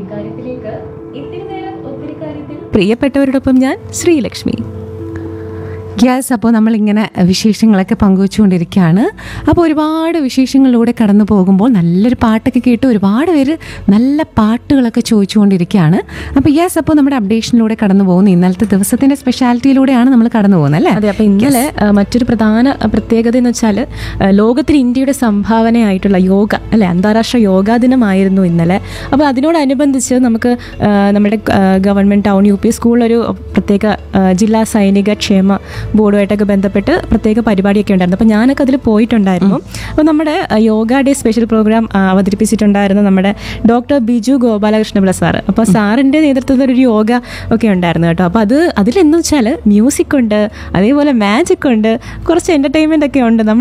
ഇക്കാര്യത്തിലേക്ക് ഇത്തിരി നേരം ഒത്തിരി കാര്യത്തിൽ പ്രിയപ്പെട്ടവരോടൊപ്പം ഞാൻ ശ്രീലക്ഷ്മി ഗ്യാസ് അപ്പോൾ നമ്മളിങ്ങനെ വിശേഷങ്ങളൊക്കെ പങ്കുവച്ചുകൊണ്ടിരിക്കുകയാണ് അപ്പോൾ ഒരുപാട് വിശേഷങ്ങളിലൂടെ കടന്നു പോകുമ്പോൾ നല്ലൊരു പാട്ടൊക്കെ കേട്ട് ഒരുപാട് പേര് നല്ല പാട്ടുകളൊക്കെ ചോദിച്ചുകൊണ്ടിരിക്കുകയാണ് അപ്പോൾ ഗ്യാസ് അപ്പോൾ നമ്മുടെ അപ്ഡേഷനിലൂടെ കടന്നു പോകുന്നു ഇന്നലത്തെ ദിവസത്തിൻ്റെ സ്പെഷ്യാലിറ്റിയിലൂടെയാണ് നമ്മൾ കടന്നു പോകുന്നത് അല്ലേ അതെ അപ്പോൾ ഇന്നലെ ആ, മറ്റൊരു പ്രധാന പ്രത്യേകത എന്ന് വെച്ചാൽ ലോകത്തിന് ഇന്ത്യയുടെ സംഭാവനയായിട്ടുള്ള യോഗ അല്ലെ അന്താരാഷ്ട്ര യോഗാ ദിനമായിരുന്നു ഇന്നലെ അപ്പോൾ അതിനോടനുബന്ധിച്ച് നമുക്ക് ആ, നമ്മുടെ ആ, ഗവൺമെൻറ് ടൗൺ യു പി സ്കൂളിലൊരു പ്രത്യേക ആ, ജില്ലാ സൈനിക ക്ഷേമ ബോർഡുമായിട്ടൊക്കെ ബന്ധപ്പെട്ട് പ്രത്യേക പരിപാടിയൊക്കെ ഉണ്ടായിരുന്നു അപ്പോൾ ഞാനൊക്കെ അതിൽ പോയിട്ടുണ്ടായിരുന്നു അപ്പോൾ നമ്മുടെ ആ, യോഗ ഡേ സ്പെഷ്യൽ പ്രോഗ്രാം ആ, അവതരിപ്പിച്ചിട്ടുണ്ടായിരുന്നു നമ്മുടെ ഡോക്ടർ ബിജു ഗോപാലകൃഷ്ണപിള്ള സാറ് അപ്പോൾ സാറിൻ്റെ നേതൃത്വത്തിൽ ഒരു യോഗ ഒക്കെ ഉണ്ടായിരുന്നു കേട്ടോ അപ്പോൾ അത് അതിലെന്ന് വെച്ചാൽ മ്യൂസിക് ഉണ്ട് അതേപോലെ മാജിക് ഉണ്ട് കുറച്ച് എൻ്റർടൈൻമെൻ്റ് ഒക്കെ ഉണ്ട് നമ്മൾ